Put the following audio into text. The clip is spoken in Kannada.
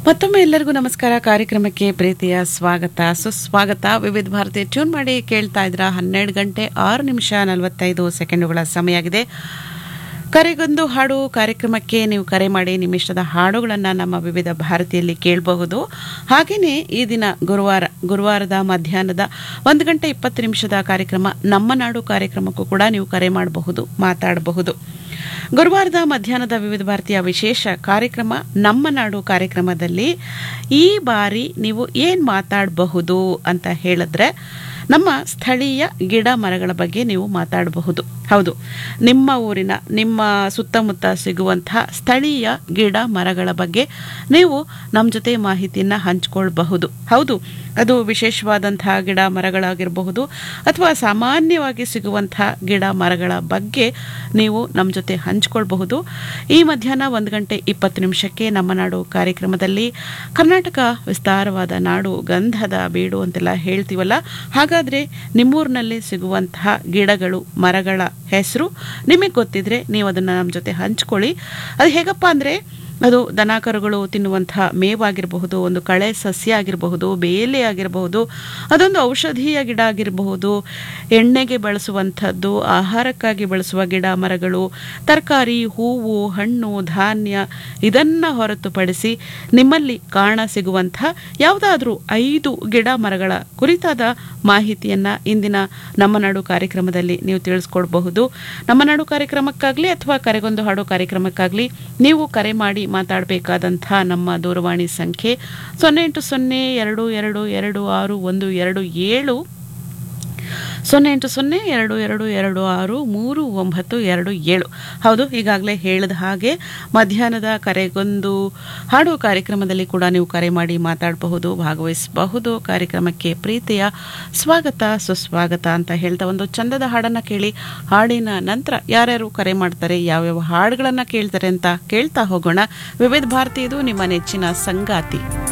ಮತ್ತೊಮ್ಮೆ ಎಲ್ಲರಿಗೂ ನಮಸ್ಕಾರ ಕಾರ್ಯಕ್ರಮಕ್ಕೆ ಪ್ರೀತಿಯ ಸ್ವಾಗತ ಸುಸ್ವಾಗತ ವಿವಿಧ ಭಾರತಿ ಟ್ಯೂನ್ ಮಾಡಿ ಕೇಳ್ತಾ ಇದ್ರ ಹನ್ನೆರಡು ಗಂಟೆ ಆರು ನಿಮಿಷ ನಲವತ್ತೈದು ಸೆಕೆಂಡುಗಳ ಸಮಯ ಆಗಿದೆ ಕರೆಗೊಂದು ಹಾಡು ಕಾರ್ಯಕ್ರಮಕ್ಕೆ ನೀವು ಕರೆ ಮಾಡಿ ನಿಮ್ಮ ಇಷ್ಟದ ಹಾಡುಗಳನ್ನು ನಮ್ಮ ವಿವಿಧ ಭಾರತಿಯಲ್ಲಿ ಕೇಳಬಹುದು ಹಾಗೆಯೇ ಈ ದಿನ ಗುರುವಾರ ಗುರುವಾರದ ಮಧ್ಯಾಹ್ನದ ಒಂದು ಗಂಟೆ ಇಪ್ಪತ್ತು ನಿಮಿಷದ ಕಾರ್ಯಕ್ರಮ ನಮ್ಮ ನಾಡು ಕಾರ್ಯಕ್ರಮಕ್ಕೂ ಕೂಡ ನೀವು ಕರೆ ಮಾಡಬಹುದು ಮಾತಾಡಬಹುದು ಗುರುವಾರದ ಮಧ್ಯಾಹ್ನದ ವಿವಿಧ ಭಾರತೀಯ ವಿಶೇಷ ಕಾರ್ಯಕ್ರಮ ನಮ್ಮ ನಾಡು ಕಾರ್ಯಕ್ರಮದಲ್ಲಿ ಈ ಬಾರಿ ನೀವು ಏನು ಮಾತಾಡಬಹುದು ಅಂತ ಹೇಳಿದ್ರೆ ನಮ್ಮ ಸ್ಥಳೀಯ ಗಿಡ ಮರಗಳ ಬಗ್ಗೆ ನೀವು ಮಾತಾಡಬಹುದು ಹೌದು ನಿಮ್ಮ ಊರಿನ ನಿಮ್ಮ ಸುತ್ತಮುತ್ತ ಸಿಗುವಂತಹ ಸ್ಥಳೀಯ ಗಿಡ ಮರಗಳ ಬಗ್ಗೆ ನೀವು ನಮ್ಮ ಜೊತೆ ಮಾಹಿತಿಯನ್ನು ಹಂಚ್ಕೊಳ್ಬಹುದು ಹೌದು ಅದು ವಿಶೇಷವಾದಂತಹ ಗಿಡ ಮರಗಳಾಗಿರಬಹುದು ಅಥವಾ ಸಾಮಾನ್ಯವಾಗಿ ಸಿಗುವಂತಹ ಗಿಡ ಮರಗಳ ಬಗ್ಗೆ ನೀವು ನಮ್ಮ ಜೊತೆ ಹಂಚ್ಕೊಳ್ಬಹುದು ಈ ಮಧ್ಯಾಹ್ನ ಒಂದು ಗಂಟೆ ಇಪ್ಪತ್ತು ನಿಮಿಷಕ್ಕೆ ನಮ್ಮ ನಾಡು ಕಾರ್ಯಕ್ರಮದಲ್ಲಿ ಕರ್ನಾಟಕ ವಿಸ್ತಾರವಾದ ನಾಡು ಗಂಧದ ಬೀಡು ಅಂತೆಲ್ಲ ಹೇಳ್ತೀವಲ್ಲ ಹಾಗಾದರೆ ನಿಮ್ಮೂರಿನಲ್ಲಿ ಸಿಗುವಂತಹ ಗಿಡಗಳು ಮರಗಳ ಹೆಸರು ನಿಮಗೆ ಗೊತ್ತಿದ್ರೆ ನೀವು ಅದನ್ನು ನಮ್ಮ ಜೊತೆ ಹಂಚ್ಕೊಳ್ಳಿ ಅದು ಹೇಗಪ್ಪ ಅಂದರೆ ಅದು ದನಕರುಗಳು ತಿನ್ನುವಂತಹ ಮೇವಾಗಿರಬಹುದು ಒಂದು ಕಳೆ ಸಸ್ಯ ಆಗಿರಬಹುದು ಬೇಲೆ ಆಗಿರಬಹುದು ಅದೊಂದು ಔಷಧೀಯ ಗಿಡ ಆಗಿರಬಹುದು ಎಣ್ಣೆಗೆ ಬಳಸುವಂಥದ್ದು ಆಹಾರಕ್ಕಾಗಿ ಬಳಸುವ ಗಿಡ ಮರಗಳು ತರಕಾರಿ ಹೂವು ಹಣ್ಣು ಧಾನ್ಯ ಇದನ್ನು ಹೊರತುಪಡಿಸಿ ನಿಮ್ಮಲ್ಲಿ ಕಾಣ ಸಿಗುವಂತಹ ಯಾವುದಾದ್ರೂ ಐದು ಗಿಡ ಮರಗಳ ಕುರಿತಾದ ಮಾಹಿತಿಯನ್ನು ಇಂದಿನ ನಮ್ಮ ನಾಡು ಕಾರ್ಯಕ್ರಮದಲ್ಲಿ ನೀವು ತಿಳಿಸ್ಕೊಡ್ಬಹುದು ನಮ್ಮ ನಾಡು ಕಾರ್ಯಕ್ರಮಕ್ಕಾಗಲಿ ಅಥವಾ ಕರೆಗೊಂದು ಹಾಡು ಕಾರ್ಯಕ್ರಮಕ್ಕಾಗಲಿ ನೀವು ಕರೆ ಮಾಡಿ ಮಾತಾಡಬೇಕಾದಂಥ ನಮ್ಮ ದೂರವಾಣಿ ಸಂಖ್ಯೆ ಸೊನ್ನೆ ಎಂಟು ಸೊನ್ನೆ ಎರಡು ಎರಡು ಎರಡು ಆರು ಒಂದು ಎರಡು ಏಳು ಸೊನ್ನೆ ಎಂಟು ಸೊನ್ನೆ ಎರಡು ಎರಡು ಎರಡು ಆರು ಮೂರು ಒಂಬತ್ತು ಎರಡು ಏಳು ಹೌದು ಈಗಾಗಲೇ ಹೇಳಿದ ಹಾಗೆ ಮಧ್ಯಾಹ್ನದ ಕರೆಗೊಂದು ಹಾಡು ಕಾರ್ಯಕ್ರಮದಲ್ಲಿ ಕೂಡ ನೀವು ಕರೆ ಮಾಡಿ ಮಾತಾಡಬಹುದು ಭಾಗವಹಿಸಬಹುದು ಕಾರ್ಯಕ್ರಮಕ್ಕೆ ಪ್ರೀತಿಯ ಸ್ವಾಗತ ಸುಸ್ವಾಗತ ಅಂತ ಹೇಳ್ತಾ ಒಂದು ಚಂದದ ಹಾಡನ್ನು ಕೇಳಿ ಹಾಡಿನ ನಂತರ ಯಾರ್ಯಾರು ಕರೆ ಮಾಡ್ತಾರೆ ಯಾವ್ಯಾವ ಹಾಡುಗಳನ್ನು ಕೇಳ್ತಾರೆ ಅಂತ ಕೇಳ್ತಾ ಹೋಗೋಣ ವಿವಿಧ ಭಾರತಿ ಇದು ನಿಮ್ಮ ನೆಚ್ಚಿನ ಸಂಗಾತಿ